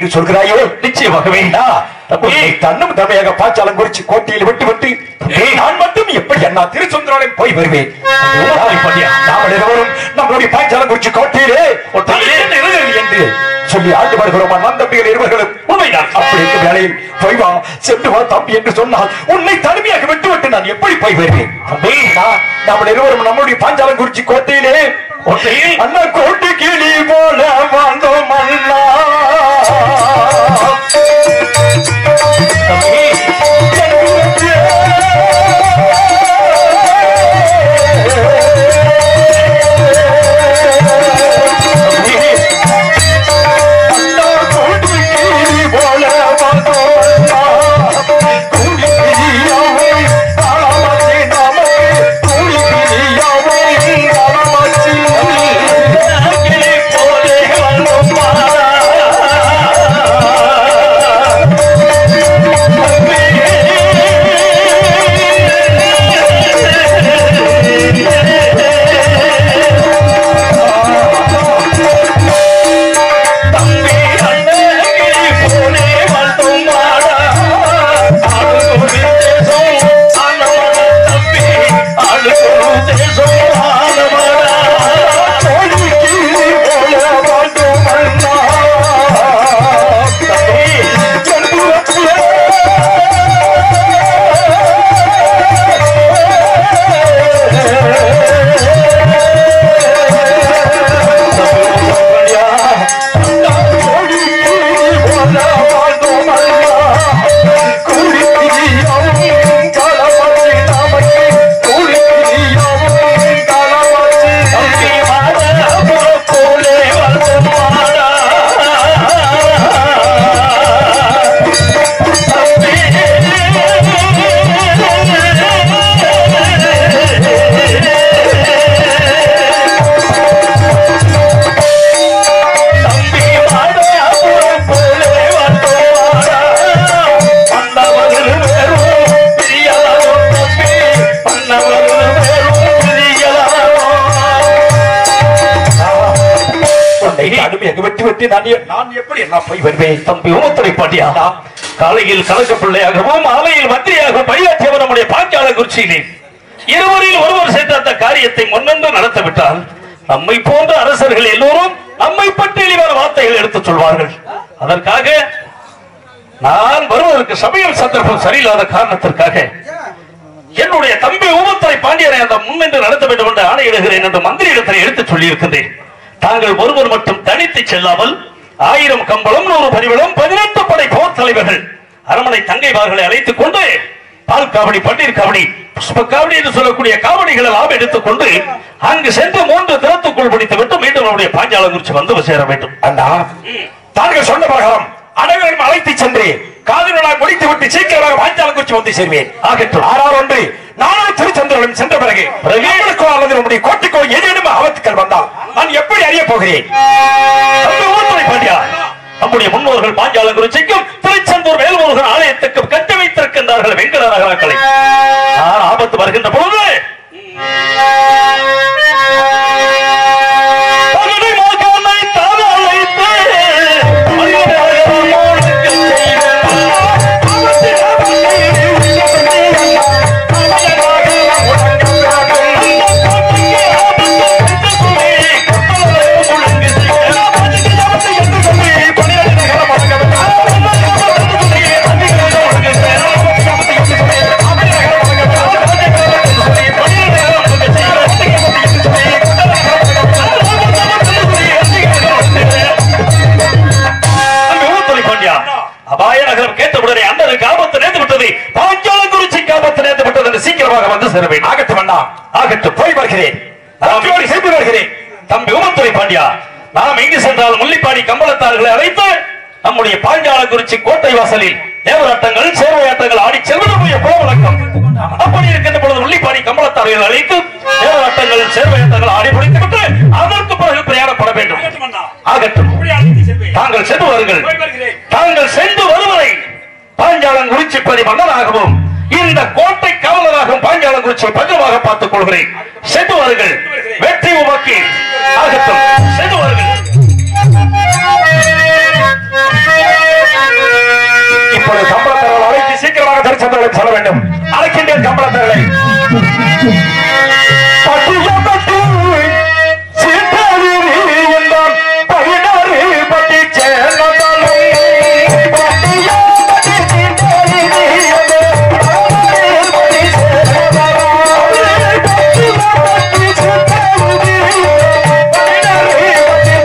என்று சொல்கிறாயோ நிச்சயமாகவே உன்னை தன்னும் தமையாக பாய்ச்சாலம் குறிச்சு கோட்டையில் விட்டு விட்டு நான் மட்டும் எப்படி அண்ணா திருச்சந்திராலயம் போய் வருவேன் நாம் இருவரும் நம்மளுடைய பாய்ச்சாலம் குறிச்சு கோட்டையிலே ஒரு தலையில் இருங்கள் என்று சொல்லி ஆண்டு வருகிறோம் அண்ணன் தம்பிகள் இருவர்களும் உண்மைதான் அப்படி இருக்கும் வேளையில் போய் வா சென்று வா தம்பி என்று சொன்னால் உன்னை தனிமையாக விட்டு விட்டு நான் எப்படி போய் வருவேன் தம்பி நான் நம்ம இருவரும் நம்முடைய பாஞ்சாலம் குறிச்சி கோட்டையிலே கோட்டையில் அண்ணா கோட்டை கிளி போல வாழ்ந்தோம் அண்ணா தம்பி அண்ணா கோட்டை கிளி போல வாழ்ந்தோம் அண்ணா கூலி கிளியாவை காலமாச்சி நமக்கு கூலி கிளியாவை காலமாச்சி கிளி போலே வந்தோம் தம்பி அண்ணன் கிளி போலே வந்தோம் ஆளுக்கு தேசம் ஆனவன தம்பி ஆளுக்கு தேசம் ஆனவன கோழி கிளி போல வாழ்ந்தோம் அண்ணா போலே வந்தோம் தம்பி மாடாபுரம் போலே வந்தோம் பண்டவர்கள் வெறும் பிரியலாரோ தம்பி பண்டவர்கள் வெறும் பிரியலாரோ உன்னை கடுமையாக வெட்டி வெட்டி நான் எ- நான் எப்படி எல்லாம் போய் வருவேன் தம்பி ஊமத்துறை பாட்டியா காலையில் கலக்க பிள்ளையாகவும் மாலையில் மந்திரியாகவும் பணியாற்றியவர் நம்முடைய பாஞ்சால குறிச்சியிலே இருவரில் ஒருவர் சேர்ந்த அந்த காரியத்தை முன்னின்று நடத்தவிட்டால் நம்மை போன்ற அரசர்கள் எல்லோரும் நம்மை பற்றி இழிவான வார்த்தைகள் எடுத்துச் சொல்வார்கள் அதற்காக நான் வருவதற்கு சமயம் சந்தர்ப்பம் சரியில்லாத காரணத்திற்காக என்னுடைய தம்பி ஊமத்துறை பாண்டியனை அந்த முன்னின்று நடத்த வேண்டும் என்று ஆணையிடுகிறேன் என்று மந்திரியிடத்தில் எடுத்துச் சொல்லியிருக்கின்றேன் தாங்கள் ஒருவர் மட்டும் தனித்து செல்லாமல் ஆயிரம் கம்பளம் நூறு பரிவளம் பதினெட்டு படை போர் தலைவர்கள் அரமனை தங்கைவார்களை அழைத்துக் கொண்டு பால் காவடி பன்னீர் காவடி புஷ்ப காவடி என்று சொல்லக்கூடிய காவடிகள் எல்லாம் எடுத்துக்கொண்டு அங்கு சென்று மூன்று தினத்துக்குள் பிடித்து விட்டு மீண்டும் நம்முடைய பாஞ்சாலம் குறித்து வந்து சேர வேண்டும் அண்ணா தாங்கள் சொன்ன பிரகாரம் அனைவரையும் அழைத்து சென்று காதலாக முடித்து விட்டு சீக்கிரமாக பாஞ்சாலம் குறிச்சி வந்து சேர்வேன் ஆகட்டும் ஆறார் ஒன்று நானும் திருச்சந்திரனும் சென்ற பிறகு பிறகு? நம்மளுக்கோ அல்லது நம்முடைய கோட்டைக்கோ ஏதேனும் ஆபத்துக்கள் வந்தால் நான் எப்படி அறிய போகிறேன் தம்பி ஊர்துறை பாண்டியா நம்முடைய முன்னோர்கள் பாஞ்சாலம் குறிச்சிக்கும் திருச்செந்தூர் வேல்முருகன் ஆலயத்துக்கும் கட்டி வைத்திருக்கின்றார்கள் வெங்கட நகரங்களை நான் ஆபத்து வருகின்ற பொழுது பகடை மகனை தரழைத்து மனிதர்களுக்கு அங்கு ஊத்துறை பாண்டியா அபாய நகரம் கேட்டவுடனே அண்ணனுக்கு ஆபத்து நேர்ந்து விட்டது பாஞ்சாலம் குறிச்சிக்கு ஆபத்து நேர்ந்து விட்டது என்று சீக்கிரமாக வந்து சேர வேண்டும் ஆகட்டும் அண்ணா ஆகட்டும் போய் வருகிறேன் நம்பியோடு சென்று வருகிறேன் தம்பி ஊமத்துறை பாண்டியா நாம் எங்கு சென்றால் முள்ளிப்பாடி கம்பளத்தார்களை அழைத்து நம்முடைய பாஞ்சால குறிச்சி கோட்டை வாசலில் தேவராட்டங்கள் சேவையாட்டங்கள் ஆடி செல்வதற்குரிய கோவழக்கம் அப்படி இருக்கின்ற பொழுது முள்ளிப்பாடி கம்பளத்தார்களை அழைத்து தேவராட்டங்கள் சேர்வையாட்டங்கள் ஆடி முடித்துவிட்டு அதற்கு பிறகு பிரயாணப்பட வேண்டும் ஆகட்டும் தாங்கள் சென்று வருங்கள் தாங்கள் சென்று வருவதை பாஞ்சாலம் குறிச்சிப்பதி மன்னராகவும் இந்த கோட்டை காவலராகவும் பாஞ்சாலம் குறிச்சி பஞ்சமாக பார்த்துக் கொள்கிறேன் சென்று வருங்கள் வெற்றி உமக்கு ஆகட்டும் சென்று வருங்கள் பட்டியப்பட்டு சித்தரிரி என்றான் பதினாறு பட்டி சேர்ந்தாலும் பட்டியப்பட்டு சித்தரிரி என்றான் பதினாறு பட்டி சேர்ந்தாலும் பட்டியப்பட்டு சித்தரிரி பதினாறு பட்டி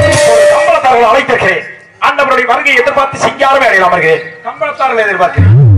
கம்பளத்தார்கள் அழைத்திருக்கிறேன் அண்ணவருடைய வருகையை எதிர்பார்த்து சிங்காரமே அடையலாம் வருகிறேன் கம்பளத்தார்கள் எதிர்பார்க்கிறேன்